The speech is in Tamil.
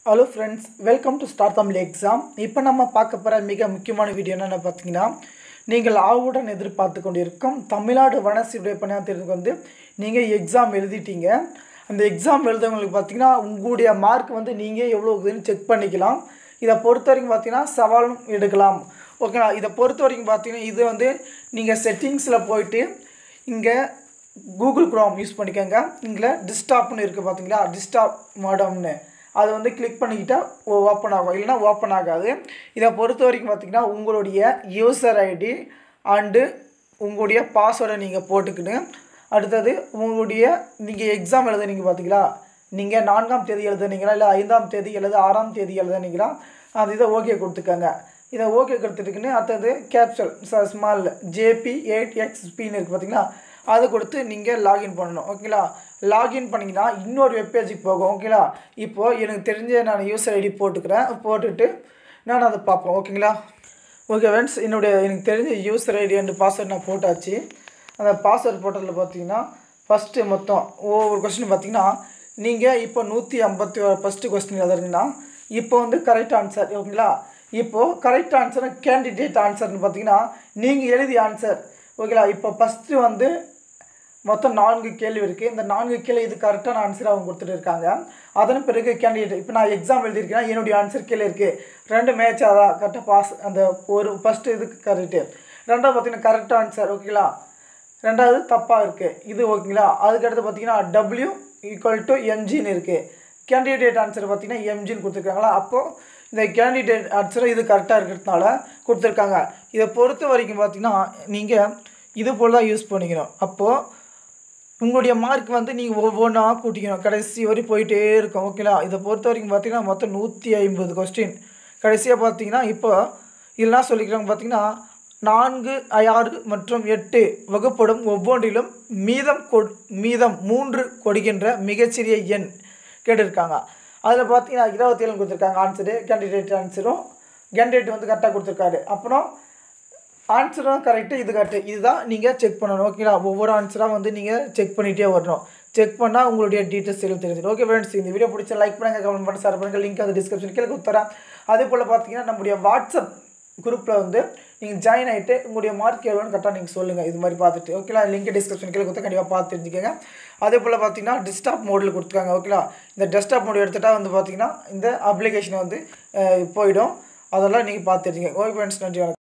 hello friends welcome to star Tamil exam இப்போ நம்ம பார்க்க போகிற மிக முக்கியமான வீடியோ என்னென்னு பார்த்தீங்கன்னா நீங்கள் ஆர்வமுடன் எதிர்பார்த்து கொண்டிருக்கும் தமிழ்நாடு வனசீருடைய பணியாளர்களுக்கு வந்து நீங்கள் எக்ஸாம் எழுதிட்டீங்க அந்த எக்ஸாம் எழுதவங்களுக்கு பார்த்தீங்கன்னா உங்களுடைய மார்க் வந்து நீங்கள் எவ்வளோ இருக்குதுன்னு செக் பண்ணிக்கலாம் இதை பொறுத்த வரைக்கும் பார்த்தீங்கன்னா சவாலும் எடுக்கலாம் ஓகேங்களா இதை பொறுத்த வரைக்கும் பார்த்தீங்கன்னா இது வந்து நீங்கள் செட்டிங்ஸில் போயிட்டு இங்கே கூகுள் குரோம் யூஸ் பண்ணிக்கோங்க இங்கே டிஸ்டாப்னு இருக்குது பார்த்தீங்களா டிஸ்டாப் மாடம்னு அதை வந்து கிளிக் பண்ணிக்கிட்டால் ஓப்பன் ஆகும் இல்லைனா ஓப்பன் ஆகாது இதை பொறுத்த வரைக்கும் பார்த்தீங்கன்னா உங்களுடைய யூசர் ஐடி அண்டு உங்களுடைய பாஸ்வேர்டை நீங்கள் போட்டுக்கிட்டு அடுத்தது உங்களுடைய நீங்கள் எக்ஸாம் எழுதுனீங்க பார்த்தீங்களா நீங்கள் நான்காம் தேதி எழுதுனீங்களா இல்லை ஐந்தாம் தேதி அல்லது ஆறாம் தேதி எழுதுனீங்களா அது இதை ஓகே கொடுத்துக்கோங்க இதை ஓகே கொடுத்துட்டுக்குன்னு அடுத்தது கேப்சல் ஸ்மால் ஜேபி எயிட் எக்ஸ்பின்னு இருக்குது பார்த்தீங்களா அதை கொடுத்து நீங்கள் லாகின் பண்ணணும் ஓகேங்களா லாகின் பண்ணிங்கன்னா இன்னொரு வெப்பேஜுக்கு போகும் ஓகேங்களா இப்போது எனக்கு தெரிஞ்ச நான் யூசர் ஐடி போட்டுக்கிறேன் போட்டுட்டு நான் அதை பார்ப்போம் ஓகேங்களா ஓகே ஃப்ரெண்ட்ஸ் என்னுடைய எனக்கு தெரிஞ்ச யூசர் ஐடி அண்ட் பாஸ்வேர்ட் நான் போட்டாச்சு அந்த பாஸ்வேர்ட் போட்டதில் பார்த்தீங்கன்னா ஃபஸ்ட்டு மொத்தம் ஒவ்வொரு கொஸ்டின் பார்த்தீங்கன்னா நீங்கள் இப்போ நூற்றி ஐம்பத்தி ஒரு ஃபஸ்ட்டு கொஸ்டின் எழுதுறீங்கன்னா இப்போ வந்து கரெக்ட் ஆன்சர் ஓகேங்களா இப்போது கரெக்ட் ஆன்சர் கேண்டிடேட் ஆன்சர்னு பார்த்தீங்கன்னா நீங்கள் எழுதிய ஆன்சர் ஓகேங்களா இப்போ ஃபஸ்ட்டு வந்து மொத்தம் நான்கு கேள்வி இருக்குது இந்த நான்கு கேள்வி இது கரெக்டான ஆன்சர் அவங்க கொடுத்துட்டு இருக்காங்க அதன் பிறகு கேண்டிடேட் இப்போ நான் எக்ஸாம் எழுதியிருக்கேன் என்னுடைய ஆன்சர் கீழே இருக்குது ரெண்டு மேட்ச் அதான் கரெக்டாக பாஸ் அந்த ஒரு ஃபஸ்ட்டு இதுக்கு கரெக்டு ரெண்டாவது பார்த்தீங்கன்னா கரெக்டாக ஆன்சர் ஓகேங்களா ரெண்டாவது தப்பாக இருக்குது இது ஓகேங்களா அதுக்கடுத்து பார்த்தீங்கன்னா டபிள்யூ ஈக்குவல் டு எம்ஜின்னு இருக்குது கேண்டிடேட் ஆன்சர் பார்த்தீங்கன்னா எம்ஜின்னு கொடுத்துருக்காங்களா அப்போது இந்த கேண்டிடேட் ஆன்சர் இது கரெக்டாக இருக்கிறதுனால கொடுத்துருக்காங்க இதை பொறுத்த வரைக்கும் பார்த்தீங்கன்னா நீங்கள் இது போல் தான் யூஸ் பண்ணிக்கணும் அப்போது உங்களுடைய மார்க் வந்து நீங்கள் ஒவ்வொன்றா கூட்டிக்கணும் கடைசி வரை போயிட்டே இருக்கும் ஓகேங்களா இதை பொறுத்த வரைக்கும் பார்த்தீங்கன்னா மொத்தம் நூற்றி ஐம்பது கொஸ்டின் கடைசியாக பார்த்தீங்கன்னா இப்போ இதெல்லாம் சொல்லிக்கிறாங்க பார்த்தீங்கன்னா நான்கு ஆறு மற்றும் எட்டு வகுப்படும் ஒவ்வொன்றிலும் மீதம் கொ மீதம் மூன்று கொடுக்கின்ற மிகச்சிறிய எண் கேட்டிருக்காங்க அதில் பார்த்தீங்கன்னா இருபத்தி ஏழு கொடுத்துருக்காங்க ஆன்சரு கேண்டிடேட் ஆன்சரும் கேண்டிடேட் வந்து கரெக்டாக கொடுத்துருக்காரு அப்புறம் ஆன்சரும் கரெக்டு இது கரெக்டு இதுதான் நீங்கள் செக் பண்ணணும் ஓகேங்களா ஒவ்வொரு ஆன்சராக வந்து நீங்கள் செக் பண்ணிகிட்டே வரணும் செக் பண்ணால் உங்களுடைய டீட்டெயில்ஸ் எல்லாம் தெரிஞ்சிடும் ஓகே ஃப்ரெண்ட்ஸ் இந்த வீடியோ பிடிச்ச லைக் பண்ணுங்கள் கமெண்ட் பண்ண ஷேர் பண்ணுங்கள் லிங்க் அந்த டிஸ்கிரிப்ஷன் கீழே கொடுத்துறேன் அதே போல் பார்த்தீங்கன்னா நம்முடைய வாட்ஸ்அப் குரூப்பில் வந்து நீங்கள் ஜாயின் ஆகிட்டு உங்களுடைய மார்க் எவ்வளோன்னு கரெக்டாக நீங்கள் சொல்லுங்கள் இது மாதிரி பார்த்துட்டு ஓகேங்களா லிங்க் டிஸ்கிரிப்ஷன் கீழே கொடுத்தா கண்டிப்பாக பார்த்து தெரிஞ்சுக்கோங்க அதே போல் பார்த்தீங்கன்னா டெஸ்க்டாப் மோடில் கொடுத்துருக்காங்க ஓகேங்களா இந்த டெஸ்க்டாப் மோடு எடுத்துகிட்டா வந்து பார்த்தீங்கன்னா இந்த அப்ளிகேஷன் வந்து போயிடும் அதெல்லாம் நீங்கள் பார்த்து தெரிஞ்சுக்கோங்க ஓகே ஃப்ரெண்ட்ஸ் நன்றி வணக்கம்